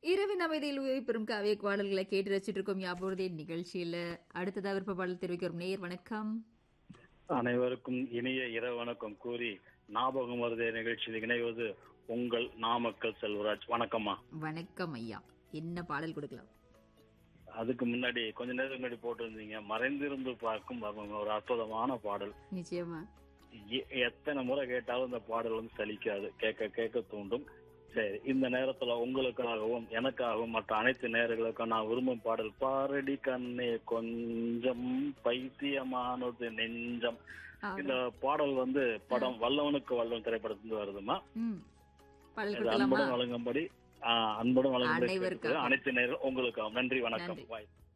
இரவின் அமைதியில் உதவி பெறும் காவிய பாடல்களை கேட்டு ரசிச்சிட்டு இருக்கோம் யாபோதே நிகழ்ச்சியில அடுத்ததா விருப்ப பாடல் தெரிவிக்க வரும் நேயர் வணக்கம் அனைவருக்கும் இனிய இரவு வணக்கம் கூறி ஞாபகம் வருதே நிகழ்ச்சியில் இணைவது உங்கள் நாமக்கல் செல்வராஜ் வணக்கம்மா வணக்கம் ஐயா என்ன பாடல் கொடுக்கலாம் அதுக்கு முன்னாடி கொஞ்ச நேரம் முன்னாடி போட்டிருந்தீங்க மறைந்திருந்து பார்க்கும் மர்மம் ஒரு அற்புதமான பாடல் நிச்சயமா எ- எத்தனை முறை கேட்டாலும் இந்த பாடல் வந்து சலிக்காது கேட்க கேட்க தூண்டும் சரி இந்த நேரத்துல உங்களுக்காகவும் எனக்காகவும் மற்ற அனைத்து நேர்களுக்கும் நான் விரும்பும் பாடல் பாரடி கண்ணே கொஞ்சம் பைத்தியமானது நெஞ்சம் இந்த பாடல் வந்து படம் வல்லவனுக்கு வல்லவன் திரைப்படத்திலிருந்து வருதுமா ம் பாடல் இது கொடுக்கலாமா அன்புடன் வழங்கும்படி ஆஹ், அன்புடன் வழங்கும்படி அனைவருக்காகவும். கேட்டுக்கொள்கிறேன். அனைத்து நேரம் உங்களுக்கு நன்றி வணக்கம் நன்றி. பாய்